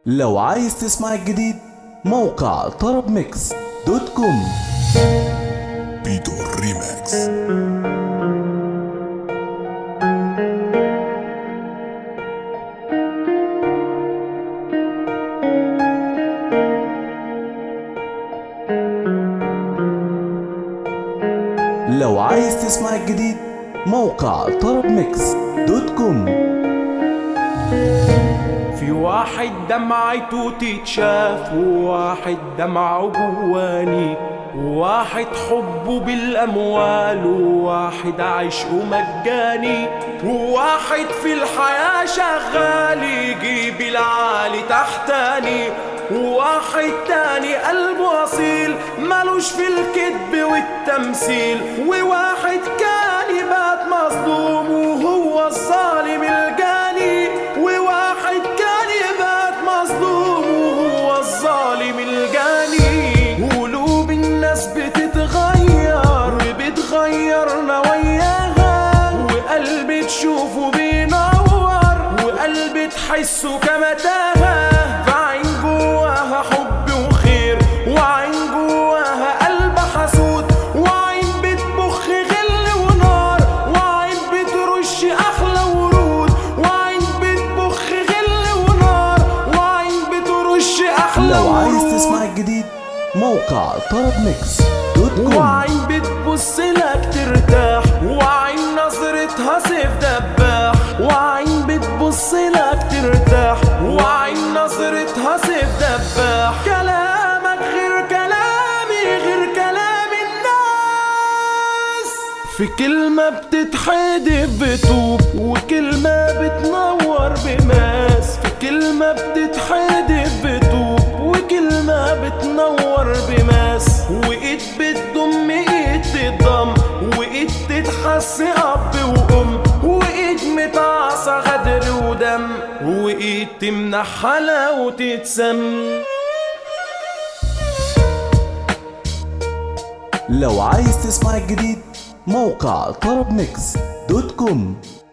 لو عايز تسمع الجديد موقع طرب ميكس دوت كوم بيتو ريماكس لو عايز تسمع الجديد موقع طرب ميكس دوت كوم في واحد دمعته تتشاف وواحد دمعه جواني وواحد حبه بالأموال وواحد عشقه مجاني وواحد في الحياة شغال يجيب العالي تحتاني وواحد تاني قلبه أصيل ملوش في الكذب والتمثيل وواحد كان يبات مظلوم وهو الظالم الجاني وواحد كان يبات مظلوم وهو الظالم الجاني قلوب الناس بتتغير وبتغيرنا وياها وقلبي تشوفه بينور وقلبي تحسه كمتاهة فعين جواها حب وخير وعين جواها قلب حسود وعين بتبخ غل ونار وعين بترش احلى ورود وعين بتبخ غل ونار وعين بترش احلى لو ورود عايز تسمع الجديد موقع طرب ميكس دوت كوم وعين بتبص لك ترتاح وعين نظرتها سيف دباح وعين بتبص لك ترتاح وعين نظرتها سيف دباح كلامك غير كلامي غير كلام الناس في كلمة بتتحدف بطوب وكلمة بتنور بماس في كلمة بتتحدف بطوب وكلمة بتنور بماس وإيد بتضم إيد تضم وإيد تتحس أب وأم وإيد متعصى غدر ودم وإيد تمنح حلاوة تتسم لو عايز تسمع الجديد موقع طرب ميكس دوت كوم